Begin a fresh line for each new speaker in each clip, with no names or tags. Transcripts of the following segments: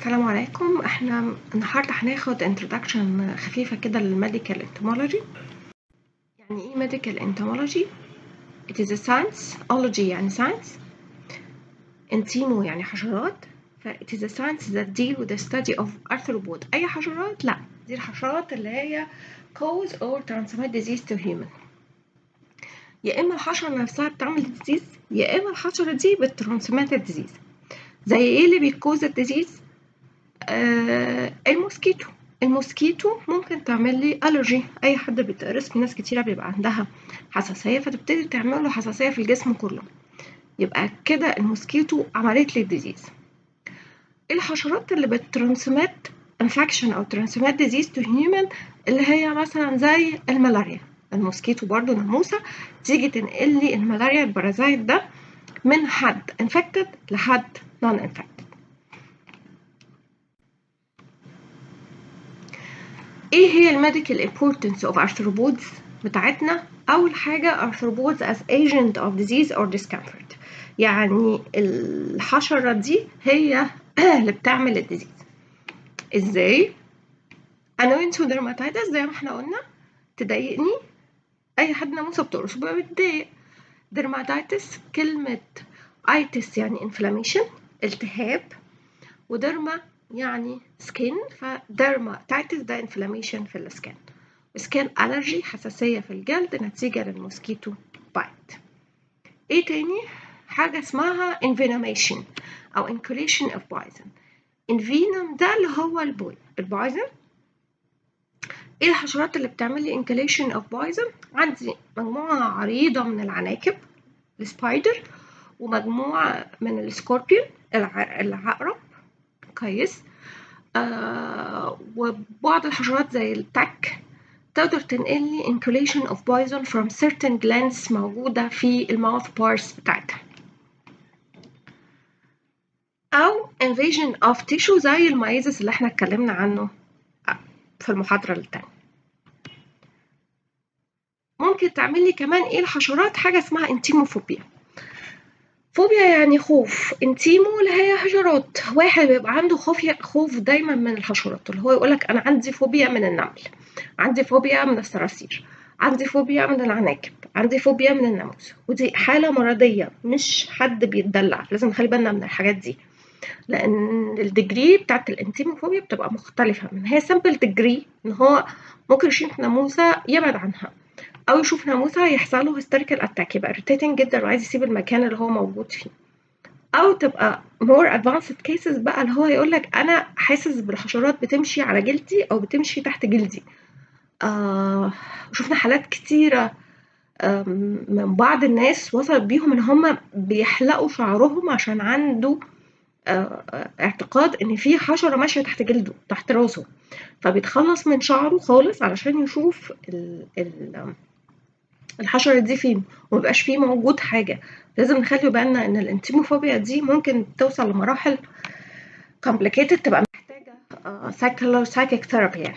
السلام عليكم احنا النهارده هناخد introduction خفيفة كده للميديكال entomology يعني ايه medical entomology it is a science ology يعني science entimo يعني حشرات ف it is a science that deal with the study of arthropod اي حشرات لا دي الحشرات اللي هي cause or transmit disease to human يا اما الحشرة نفسها بتعمل disease يا اما الحشرة دي بترانسميت الديزيز زي ايه اللي بيكوز الديزيز آه الموسكيتو الموسكيتو ممكن تعمل لي الرجي اي حد بيتقرص في ناس كتيره بيبقى عندها حساسيه فتبتدي تعمل له حساسيه في الجسم كله يبقى كده الموسكيتو عملت لي الديزيز الحشرات اللي بترانسميت انفكشن او ترانسميت ديزيز تو هيومن اللي هي مثلا زي الملاريا الموسكيتو برضو ناموسه تيجي تنقل لي الملاريا البرازيت ده من حد انفكتد لحد نون انفكتد ايه هي الميديكال importance of arthropods بتاعتنا اول حاجه arthropods as agent of disease or discomfort يعني الحشره دي هي اللي بتعمل الديزيز ازاي انوينتو درماتيتس زي ما احنا قلنا تضايقني اي حد ناموسه بتقرص بيبقى متضايق درماتيتس كلمه ايتس يعني inflammation التهاب ودرما يعني سكين فدرماتيتس ده انفلاميشن في السكين سكين الرجي حساسيه في الجلد نتيجه للموسكيتو بايت ايه تاني حاجه اسمها envenomation او inculation of poison envenom ده اللي هو البوي البويزن ايه الحشرات اللي بتعمل لي inculation of poison عندي مجموعه عريضه من العناكب السبايدر ومجموعه من السكوربيون العقرب كويس آه وبعض الحشرات زي التك تقدر تنقل لي inculation of poison from certain glands موجودة في الماوث بارس بتاعتها أو invasion of tissue زي المايزس اللي احنا اتكلمنا عنه في المحاضرة التانية ممكن تعمل لي كمان ايه الحشرات حاجة اسمها انتيموفوبيا فوبيا يعني خوف انتيمو اللي هي حشرات واحد بيبقى عنده خوف خوف دايما من الحشرات اللي هو يقولك انا عندي فوبيا من النمل عندي فوبيا من الصراصير عندي فوبيا من العناكب عندي فوبيا من الناموس ودي حالة مرضية مش حد بيتدلع لازم نخلي بالنا من الحاجات دي لان الديجري بتاعت الانتيموفوبيا بتبقى مختلفة من هي سامبل ديجري ان هو ممكن يشوف ناموسة يبعد عنها او يشوف ناموسه يحصل له هيستيريكال اتاك يبقى irritating جدا وعايز يسيب المكان اللي هو موجود فيه او تبقى more advanced cases بقى اللي هو يقول لك انا حاسس بالحشرات بتمشي على جلدي او بتمشي تحت جلدي آه شفنا حالات كتيره آه من بعض الناس وصل بيهم ان هم بيحلقوا شعرهم عشان عنده آه اعتقاد ان في حشره ماشيه تحت جلده تحت راسه فبيتخلص من شعره خالص علشان يشوف ال ال الحشرة دي فين ومبقاش فيه موجود حاجة لازم نخلي بالنا ان الانتيموفوبيا دي ممكن توصل لمراحل complicated تبقى محتاجة uh, psychic therapy يعني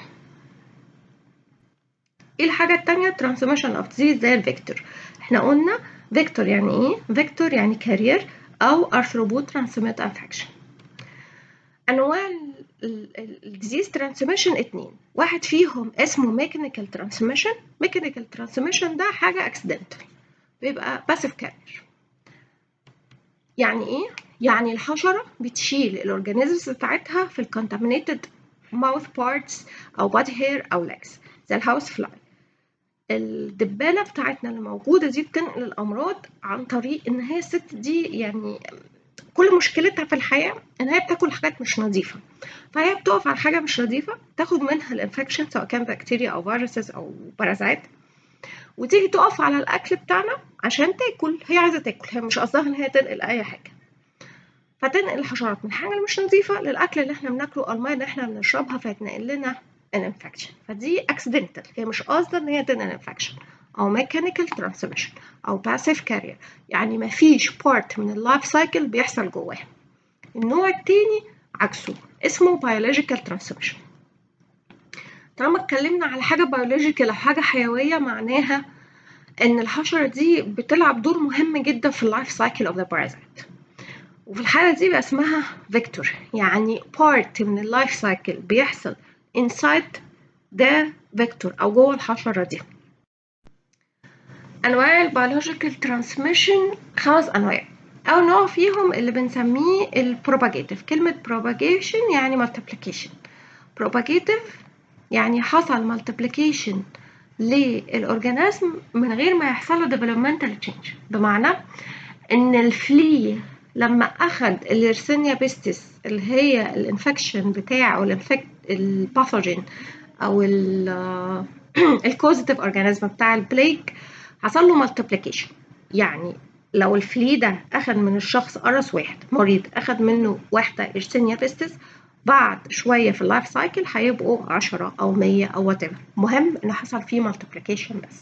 ايه الحاجة التانية transmission of disease زي الفيكتور احنا قلنا فيكتور يعني ايه فيكتور يعني كارير او arthropod transmit infection انواع الديزيز ترانسميشن اتنين واحد فيهم اسمه ميكانيكال ترانسميشن ميكانيكال ترانسميشن ده حاجه اكسيدنتال بيبقى باسيف كارير يعني ايه يعني الحشره بتشيل الاورجانيزمز بتاعتها في الكونتامينيتد ماوث بارتس او بادي هير او ليجز زي الهاوس فلاي الدبانه بتاعتنا اللي موجوده دي بتنقل الامراض عن طريق ان هي الست دي يعني كل مشكلتها في الحياة إن هي بتاكل حاجات مش نظيفة فهي بتقف على حاجة مش نظيفة تاخد منها الانفكشن سواء كان بكتيريا أو فيروسز أو بارازيت وتيجي تقف على الأكل بتاعنا عشان تاكل هي عايزة تاكل هي مش قصدها إن هي تنقل أي حاجة فتنقل الحشرات من حاجة مش نظيفة للأكل اللي إحنا بناكله أو المية اللي إحنا بنشربها فتنقل لنا الانفكشن فدي اكسيدنتال هي مش قاصدة إن هي تنقل انفكشن أو mechanical transmission أو passive carrier يعني مفيش part من اللايف سايكل بيحصل جواها النوع التاني عكسه اسمه biological transmission طالما اتكلمنا على حاجة biological أو حاجة حيوية معناها إن الحشرة دي بتلعب دور مهم جدا في اللايف سايكل of the parasite وفي الحالة دي بقى اسمها فيكتور يعني part من اللايف سايكل بيحصل inside ده فيكتور أو جوه الحشرة دي أنواع البيولوجيكال ترانسميشن خمس أنواع أول نوع فيهم اللي بنسميه البروباجيتيف كلمة propagation يعني multiplication propagative يعني حصل multiplication للأورجانيزم من غير ما يحصل له developmental change بمعنى إن الفلي لما أخد الإرسينيا بيستس اللي هي الانفكشن بتاع أو الانفكت الباثوجين أو الكوزيتيف أورجانيزم بتاع البليك حصل له مالتيبليكيشن يعني لو الفلي ده أخد من الشخص قرص واحد مريض أخد منه واحدة إرسينيا بيستس بعد شوية في اللايف سايكل هيبقوا عشرة أو مية أو whatever مهم إن حصل فيه مالتيبليكيشن بس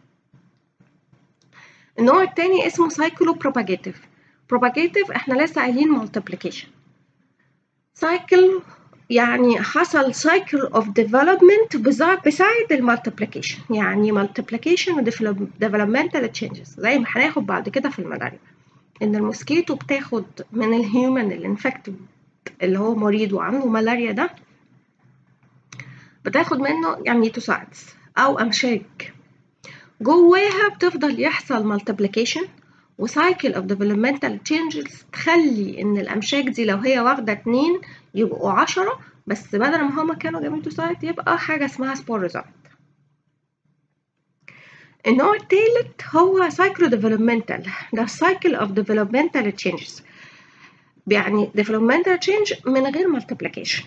النوع التاني اسمه سايكلو بروباجيتيف بروباجيتيف احنا لسه قايلين مالتيبليكيشن سايكل يعني حصل cycle of development beside المالتيبليكيشن يعني multiplication و developmental changes زي ما هناخد بعد كده في الملاريا ان الموسكيتو بتاخد من الهيومن الانفكتد اللي هو مريض وعنده ملاريا ده بتاخد منه يعني ميتوسايتس او امشاج جواها بتفضل يحصل multiplication وسايكل اوف developmental changes تخلي ان الامشاج دي لو هي واخده اتنين يبقوا عشرة بس بدل ما هما كانوا جاميتوسايت يبقى حاجه اسمها سبوروزايت النوع التالت هو سايكلو ديفلوبمنتال ده سايكل اوف developmental changes يعني developmental change من غير multiplication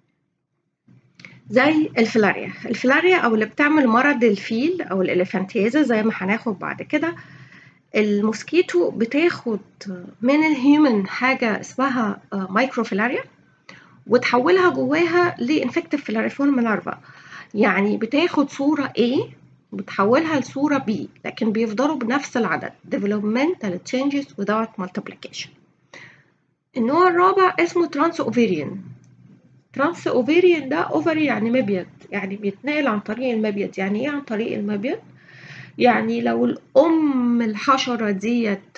زي الفلاريا الفلاريا او اللي بتعمل مرض الفيل او الاليفانتيازا زي ما هناخد بعد كده الموسكيتو بتاخد من الهيومن حاجة اسمها مايكروفيلاريا وتحولها جواها لانفكتيف فيلاريفورم لارفا يعني بتاخد صورة A وبتحولها لصورة B لكن بيفضلوا بنفس العدد developmental changes without multiplication النوع الرابع اسمه ترانس اوفيريان ترانس اوفيريان ده اوفري يعني مبيض يعني بيتنقل عن طريق المبيض يعني ايه عن طريق المبيض يعني لو الأم الحشرة ديت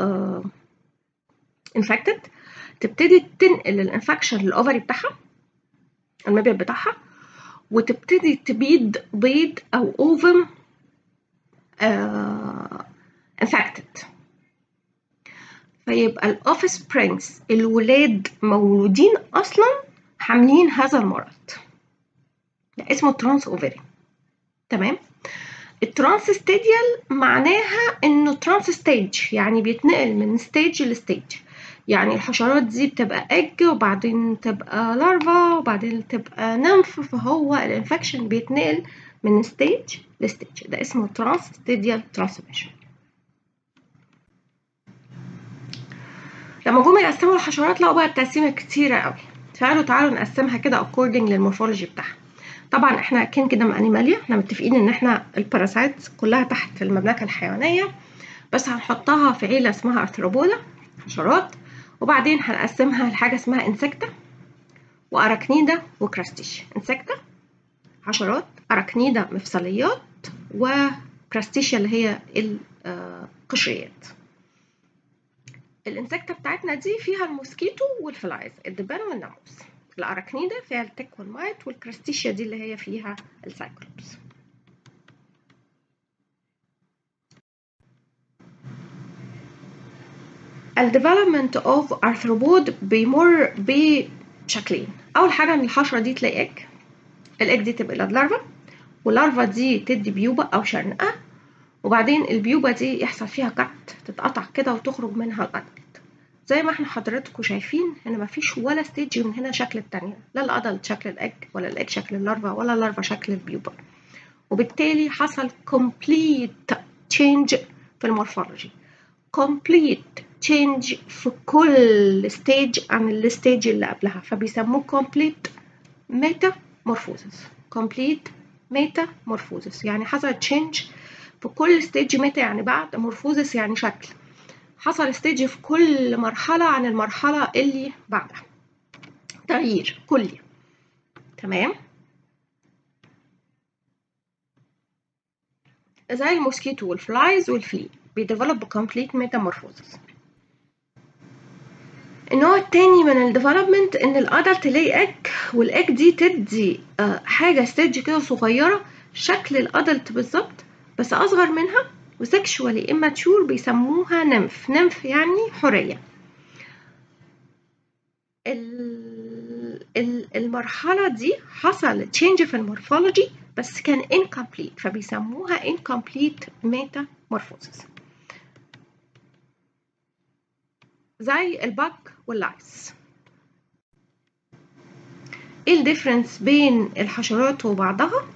انفكتد تبتدي تنقل الانفكشن للأوفري بتاعها المبيض بتاعها وتبتدي تبيض بيض أو أوفم انفكتد فيبقى الأوف سبرينجز الولاد مولودين أصلا حاملين هذا المرض ده اسمه ترانس اوفري تمام الترانس ستيديال معناها انه ترانس ستيج يعني بيتنقل من ستيج لستيج يعني الحشرات دي بتبقى اج وبعدين تبقى لارفا وبعدين تبقى نمف فهو الانفكشن بيتنقل من ستيج لستيج ده اسمه ترانس ستيديال ترانسميشن لما جم يقسموا الحشرات لقوا بقى التقسيمه كتيره قوي فقالوا تعالوا نقسمها كده according للمورفولوجي بتاعها طبعا احنا كين كده انيماليا احنا متفقين ان احنا الباراسايت كلها تحت في المملكه الحيوانيه بس هنحطها في عيله اسمها ارثروبودا حشرات وبعدين هنقسمها لحاجه اسمها انسكتا واراكنيدا وكراستيش انسكتا حشرات اراكنيدا مفصليات وكراستيشيا اللي هي القشريات الانسكتا بتاعتنا دي فيها الموسكيتو والفلايز الدبان والناموس الأراكنيدا فيها التك والمايت والكراستيشيا دي اللي هي فيها السايكلوبس الديفلوبمنت اوف ارثروبود بيمر بشكلين اول حاجه ان الحشره دي تلاقي اج الاج دي تبقى لارفا واللارفا دي تدي بيوبه او شرنقه وبعدين البيوبه دي يحصل فيها كت تتقطع كده وتخرج منها الادلت زي ما احنا حضراتكم شايفين ان مفيش ولا ستيج من هنا شكل التانية لا الادلت شكل الاج ولا الاج شكل اللارفا ولا اللارفا شكل البيوبا وبالتالي حصل complete change في المورفولوجي complete change في كل ستيج عن الستيج اللي قبلها فبيسموه complete metamorphosis complete metamorphosis يعني حصل change في كل ستيج ميتا يعني بعد مورفوزس يعني شكل حصل ستيج في كل مرحلة عن المرحلة اللي بعدها تغيير كلي تمام زي الموسكيتو والفلايز والفلي بيديفلوب بكمبليت ميتامورفوزس النوع التاني من الديفلوبمنت ان الادلت لي اج والاج دي تدي آه، حاجه ستيج كده صغيره شكل الادلت بالظبط بس اصغر منها وسكشوالي immature بيسموها نمف نمف يعني حريه ال- ال- المرحله دي حصل تشينج في المورفولوجي بس كان incomplete فبيسموها incomplete metamorphosis زي البك واللايس ايه الديفرنس بين الحشرات وبعضها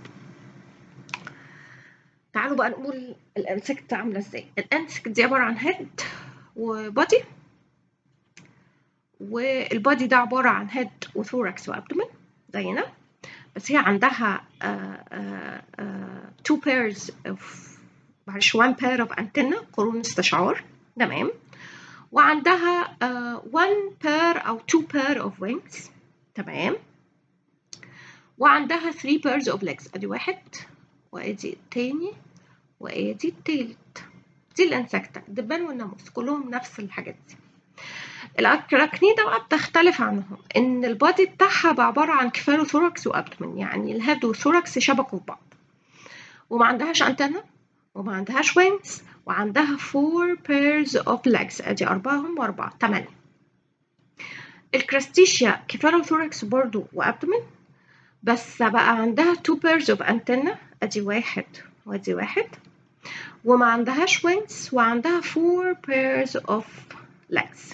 تعالوا بقى نقول الانسكت عامله ازاي الانسكت دي عباره عن هيد وبادي والبادي ده عباره عن هيد وثوركس وابدومن زينا بس هي عندها uh, uh, uh, two pairs of معلش one pair of antenna قرون استشعار تمام وعندها uh, one pair أو two pair of wings تمام وعندها three pairs of legs أدي واحد وأدي التاني وأدي التالت دي الانسكتا الدبان والناموس كلهم نفس الحاجات دي الأكراكنيدة بقى بتختلف عنهم إن البادي بتاعها بقى عبارة عن كفالوثوركس وأبدومن يعني الهيد والثوركس شبكوا في بعض وما عندهاش أنتنة وما عندهاش وينجز وعندها four pairs of legs ادي أربعة هم وأربعة تمانية الكراستيشيا كفالوثوركس برضو وأبدومن بس بقى عندها two pairs of antenna ادي واحد وادي واحد وما عندهاش wings وعندها four pairs of legs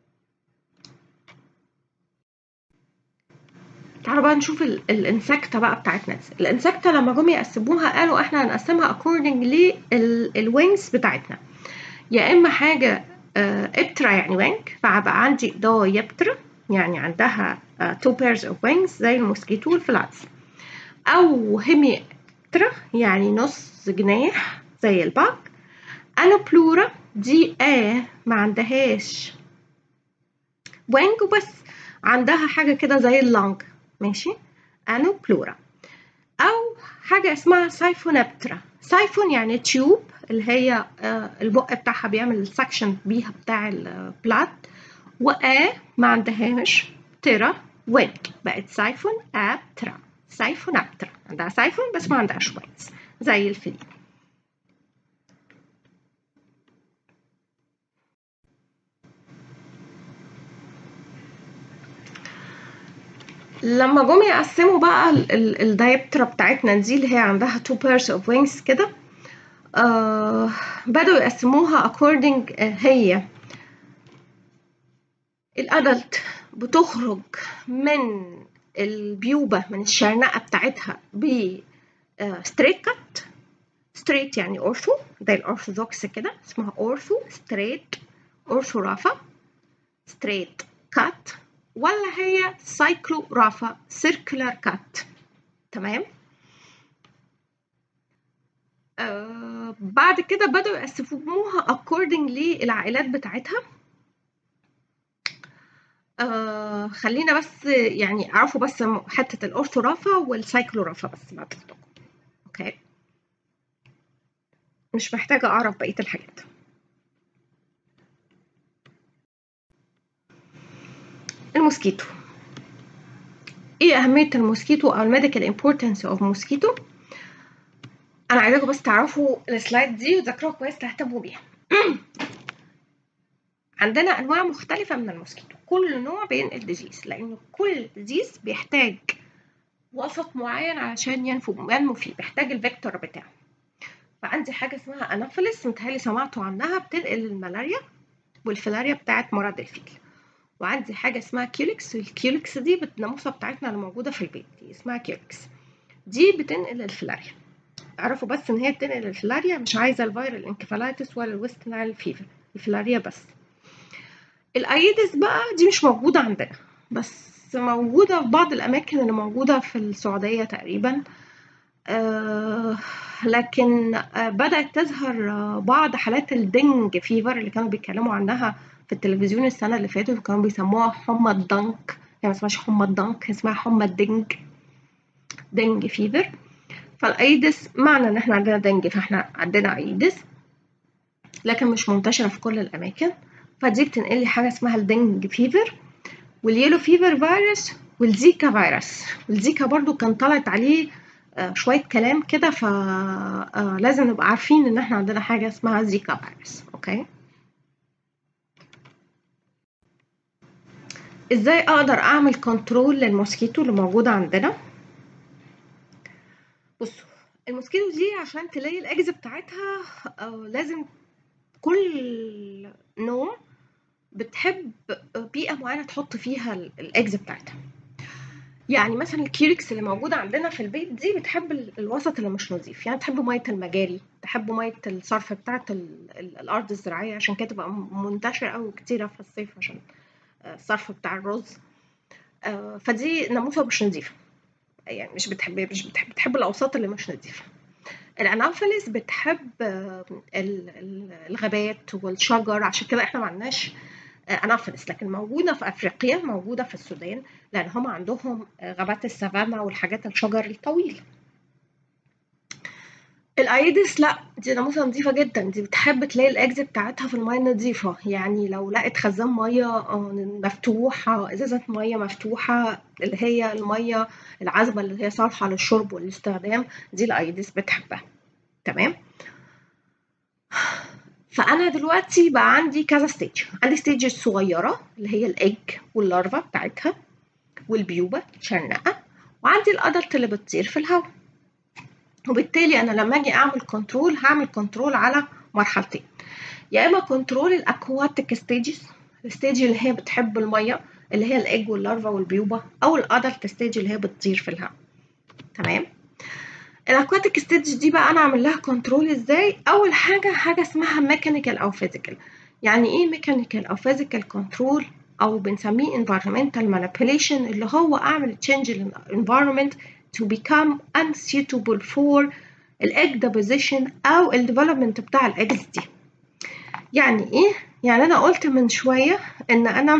تعالوا بقى نشوف الانسكتة بقى بتاعتنا دي الانسكتة لما جم يقسموها قالوا احنا هنقسمها according للوينجز بتاعتنا يا اما حاجة ابترا يعني وينج فهبقى عندي دايبترا يعني عندها two pairs of wings زي الموسكيتو والفلاتس او هيميبترا يعني نص جناح زي الباك انوبلورا دي اه ما عندهاش وينج وبس عندها حاجة كده زي اللونج ماشي انوبلورا او حاجه اسمها سايفونبترا سايفون يعني تيوب اللي هي البق بتاعها بيعمل السكشن بيها بتاع البلاد وآ ما عندهاش ترا وين بقت سايفون ابترا سايفون ابترا عندها سايفون بس ما عندهاش وينز زي الفيل لما جم يقسموا بقى الدايبترا بتاعتنا دي اللي هي عندها two pairs of wings كده آه بدأوا يقسموها according آه هي الأدلت بتخرج من البيوبة من الشرنقة بتاعتها ب ستريت كات ستريت يعني أورثو زي الأورثودوكس كده اسمها أورثو ستريت أورثورافا ستريت كات ولا هي سايكلو رافا سيركولار كات تمام آه بعد كده بدأوا يقسموها according للعائلات بتاعتها آه خلينا بس يعني اعرفوا بس حتة الأورثورافا والسايكلورافا بس بعد اذنكم اوكي مش محتاجة أعرف بقية الحاجات الموسكيتو ايه اهميه الموسكيتو او الميديكال امبورتنس اوف موسكيتو انا عايزاكم بس تعرفوا السلايد دي وتذاكروها كويس تهتموا بيها عندنا انواع مختلفه من الموسكيتو كل نوع بينقل ديزيز لان كل ديزيز بيحتاج وسط معين علشان ينفو ينمو فيه بيحتاج الفيكتور بتاعه فعندي حاجه اسمها انافيلس متهيألي سمعتوا عنها بتنقل الملاريا والفلاريا بتاعت مرض الفيل وعندي حاجه اسمها كيولكس الكيولكس دي الناموسه بتاعتنا اللي موجوده في البيت دي اسمها كيولكس دي بتنقل الفلاريا اعرفوا بس ان هي بتنقل الفلاريا مش عايزه الفيرال انكفالايتس ولا الويست نايل فيفر الفلاريا بس الايدس بقى دي مش موجوده عندنا بس موجوده في بعض الاماكن اللي موجوده في السعوديه تقريبا آه لكن آه بدات تظهر آه بعض حالات الدنج فيفر اللي كانوا بيتكلموا عنها في التلفزيون السنة اللي فاتت وكانوا بيسموها حمى الدنك يعني ما اسمهاش حمى الدنك اسمها حمى الدنج دنج فيفر فالايدس معنى ان احنا عندنا دنج فاحنا عندنا ايدس لكن مش منتشرة في كل الاماكن فدي بتنقل لي حاجه اسمها الدنج فيفر واليلو فيفر فيروس والزيكا فيروس والزيكا برضو كان طلعت عليه آه، شويه كلام كده فلازم نبقى عارفين ان احنا عندنا حاجه اسمها زيكا فيروس اوكي ازاي اقدر اعمل كنترول للموسكيتو اللي موجوده عندنا بصوا الموسكيتو دي عشان تلاقي الاجز بتاعتها آه، لازم كل نوع بتحب بيئه معينه تحط فيها الاجز بتاعتها يعني مثلا الكيركس اللي موجوده عندنا في البيت دي بتحب الوسط اللي مش نظيف يعني تحب ميه المجاري تحب ميه الصرف بتاعه الارض الزراعيه عشان كده تبقى منتشره قوي كتيره في الصيف عشان الصرف بتاع الرز آه، فدي ناموسه مش نظيفه يعني مش بتحب مش بتحب بتحب الاوساط اللي مش نظيفه الانافيلس بتحب آه، الغابات والشجر عشان كده احنا ما عندناش انافيلس لكن موجوده في افريقيا موجوده في السودان لان هم عندهم غابات السافانا والحاجات الشجر الطويل الايدس لا دي ناموسه نظيفه جدا دي بتحب تلاقي الاجز بتاعتها في الميه النظيفه يعني لو لقت خزان ميه آه، مفتوح ازازه ميه مفتوحه اللي هي الميه العذبه اللي هي صالحه للشرب والاستخدام دي الايدس بتحبها تمام فانا دلوقتي بقى عندي كذا ستيج عندي ستيج الصغيره اللي هي الايج واللارفا بتاعتها والبيوبه شرنقه وعندي الادلت اللي بتطير في الهواء وبالتالي انا لما اجي اعمل كنترول هعمل كنترول على مرحلتين يا اما كنترول الاكواتيك ستيجز الستيج اللي هي بتحب الميه اللي هي الايج واللارفا والبيوبه او الادلت ستيج اللي هي بتطير في الهواء تمام الاكواتيك ستيج دي بقى انا اعمل لها كنترول ازاي اول حاجه حاجه اسمها ميكانيكال او فيزيكال يعني ايه ميكانيكال او فيزيكال كنترول او بنسميه environmental manipulation اللي هو اعمل change الانفايرمنت to become unsuitable for الاج deposition او الديفلوبمنت بتاع الاجز دي يعني ايه يعني انا قلت من شويه ان انا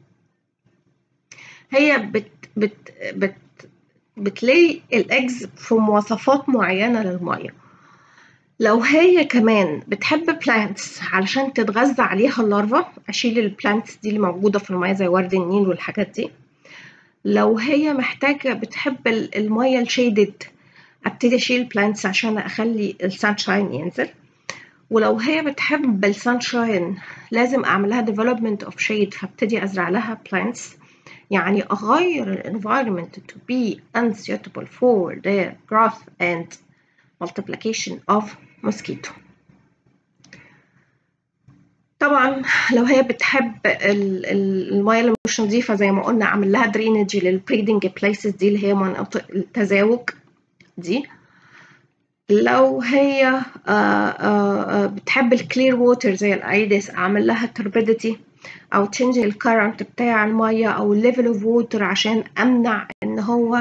هي بت بت بت بتلاقي الاجز في مواصفات معينه للميه لو هي كمان بتحب بلانتس علشان تتغذى عليها اللارفا اشيل البلانتس دي اللي موجوده في الميه زي ورد النيل والحاجات دي لو هي محتاجه بتحب الميه الشيدد ابتدي اشيل بلانتس عشان اخلي السانشاين ينزل ولو هي بتحب السانشاين لازم اعمل لها development of shade فابتدي ازرع لها plants يعني اغير الانفايرمنت to be unsuitable for the growth and multiplication of mosquito طبعا لو هي بتحب المياه اللي مش نظيفه زي ما قلنا اعمل لها درينج للبريدنج بليسز دي اللي هي مناطق التزاوج دي لو هي آآ آآ بتحب الكلير ووتر زي الايدس اعمل لها تربيديتي او تشنج الكرنت بتاع الميه او الليفل اوف ووتر عشان امنع ان هو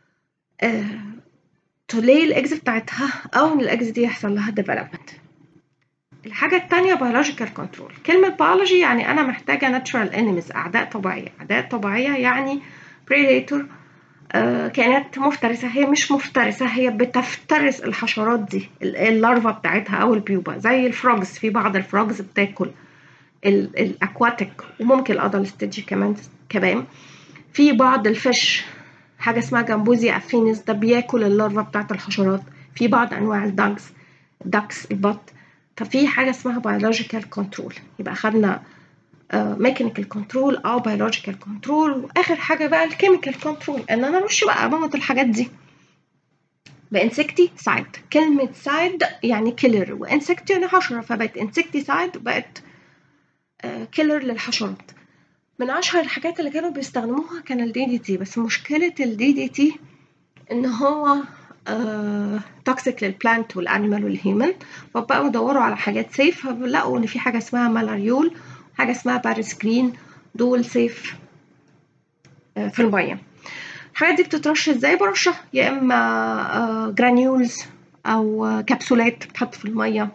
تلاقي الاجز بتاعتها او ان الاجز دي يحصل لها ديفلوبمنت الحاجة التانية biological control كلمة biology يعني أنا محتاجة natural enemies أعداء طبيعية أعداء طبيعية يعني predator آه كائنات مفترسة هي مش مفترسة هي بتفترس الحشرات دي اللارفا بتاعتها أو البيوبا زي الفروجز في بعض الفروجز بتاكل الاكواتيك وممكن الادل ستيج كمان كمان في بعض الفش حاجه اسمها جامبوزيا افينس ده بياكل اللارفا بتاعت الحشرات في بعض انواع الداكس الداكس البط ففي حاجه اسمها بيولوجيكال كنترول يبقى خدنا ميكانيكال كنترول او بيولوجيكال كنترول واخر حاجه بقى الكيميكال كنترول ان انا ارش بقى اموت الحاجات دي بانسكتي سايد كلمه سايد يعني كيلر وانسكتي يعني حشره فبقت انسكتي سايد بقت كيلر للحشرات من اشهر الحاجات اللي كانوا بيستخدموها كان الدي دي تي بس مشكله الدي دي تي ان هو توكسيك للبلانت والانيمال والهيومن فبقوا يدوروا على حاجات سيف فلقوا ان في حاجه اسمها مالاريول حاجه اسمها بارسكرين دول سيف في الميه الحاجات دي بتترش ازاي برشها يا اما جرانيولز او كبسولات بتحط في الميه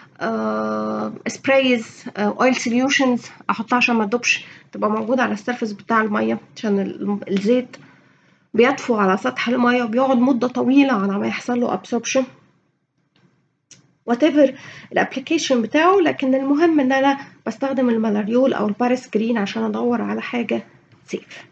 سبرايز اويل سوليوشنز احطها عشان ما تدوبش تبقى موجوده على السيرفس بتاع الميه عشان الزيت بيطفو على سطح الميه وبيقعد مده طويله على ما يحصل له ابسوربشن وات ايفر الابلكيشن بتاعه لكن المهم ان انا بستخدم الملاريول او البارس جرين عشان ادور على حاجه سيف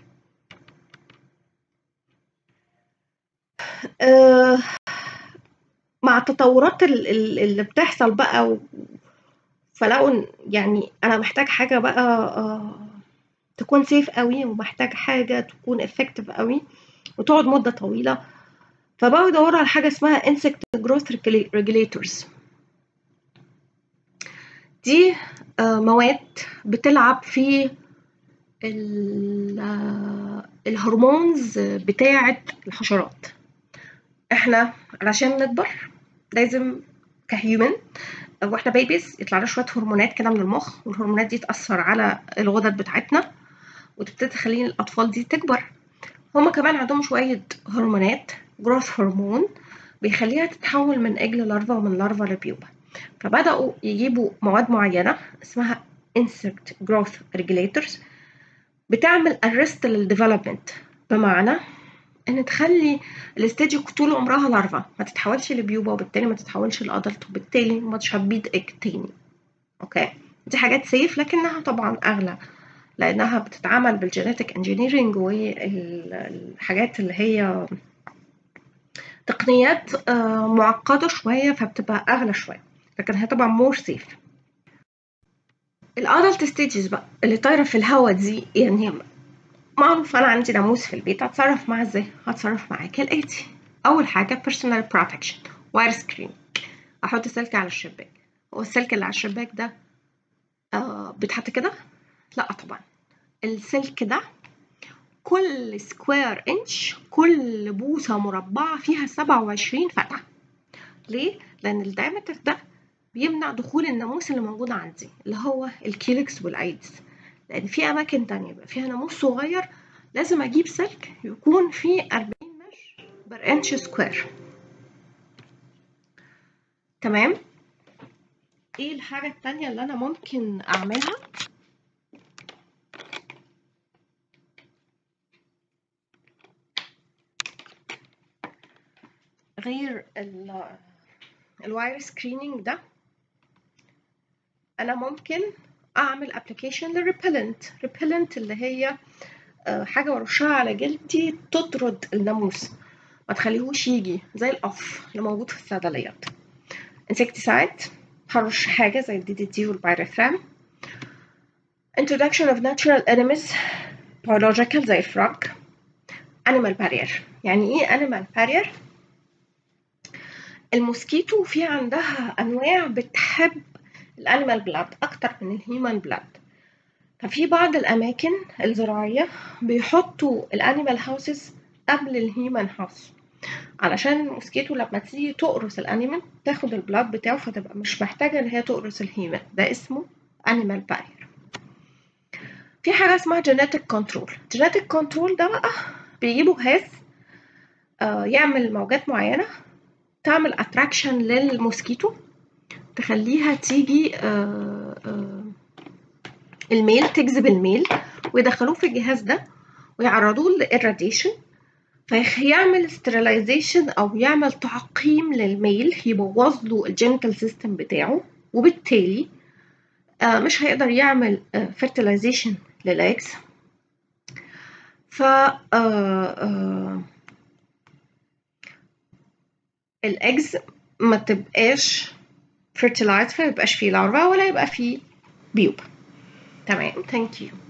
آه مع التطورات اللي بتحصل بقى فلقوا يعني انا محتاج حاجه بقى آه تكون سيف قوي ومحتاج حاجه تكون افكتيف قوي وتقعد مده طويله فبقوا يدوروا على حاجه اسمها insect growth regulators دي مواد بتلعب في الهرمونز بتاعة الحشرات احنا علشان نكبر لازم كهيومن واحنا بيبيز يطلع لنا شويه هرمونات كده من المخ والهرمونات دي تاثر على الغدد بتاعتنا وتبتدي تخلي الاطفال دي تكبر هما كمان عندهم شويه هرمونات جروث هرمون بيخليها تتحول من اجل لارفا ومن لارفا لبيوبا فبداوا يجيبوا مواد معينه اسمها insect growth regulators بتعمل arrest للديفلوبمنت بمعنى ان تخلي الستيج طول عمرها لارفا ما تتحولش لبيوبا وبالتالي ما تتحولش لادلت وبالتالي ما تشبيد ايج تاني اوكي دي حاجات سيف لكنها طبعا اغلى لانها بتتعمل بالجينيتك انجينيرنج والحاجات اللي هي تقنيات معقده شويه فبتبقى اغلى شويه لكن هي طبعا مور سيف الادلت ستيجز بقى اللي طايره في الهواء دي يعني معروف انا عندي ناموس في البيت هتصرف معاه ازاي هتصرف معاه كالاتي اول حاجه personal protection واير سكرين احط سلك على الشباك هو السلك اللي على الشباك ده آه بيتحط كده لا طبعا السلك ده كل سكوير انش كل بوصه مربعه فيها 27 فتحه ليه لان الدايمتر ده بيمنع دخول الناموس اللي موجود عندي اللي هو الكيلكس والايدس لان في اماكن تانية بقى فيها ناموس صغير لازم اجيب سلك يكون فيه 40 مش بر انش سكوير تمام ايه الحاجة التانية اللي انا ممكن اعملها غير الواير سكريننج ده انا ممكن اعمل ابلكيشن للريبلنت ريبلنت اللي هي حاجه برشها على جلدي تطرد الناموس ما تخليهوش يجي زي القف اللي موجود في الصيدليات انسكتيسايد هرش حاجه زي الدي دي تي والبايرثرام introduction of natural enemies biological زي الفراج animal barrier يعني ايه animal barrier الموسكيتو في عندها انواع بتحب الانيمال بلاد اكتر من الهيومن بلاد ففي بعض الاماكن الزراعيه بيحطوا الانيمال هاوسز قبل الهيومن هاوس علشان الموسكيتو لما تيجي تقرص الانيمال تاخد البلاد بتاعه فتبقى مش محتاجه ان هي تقرص الهيومن ده اسمه انيمال بارير في حاجه اسمها جينيتك كنترول جينيتك كنترول ده بقى بيجيبوا جهاز آه يعمل موجات معينه تعمل اتراكشن للموسكيتو تخليها تيجي آآ آآ الميل تجذب الميل ويدخلوه في الجهاز ده ويعرضوه للراديشن فيعمل ستيرلايزيشن او يعمل تعقيم للميل يبوظ له الجينيتال سيستم بتاعه وبالتالي مش هيقدر يعمل فيرتلايزيشن للاكس ف الاجز ما تبقاش fertilized فما يبقاش فيه لارفا ولا يبقى فيه بيوب تمام ثانك يو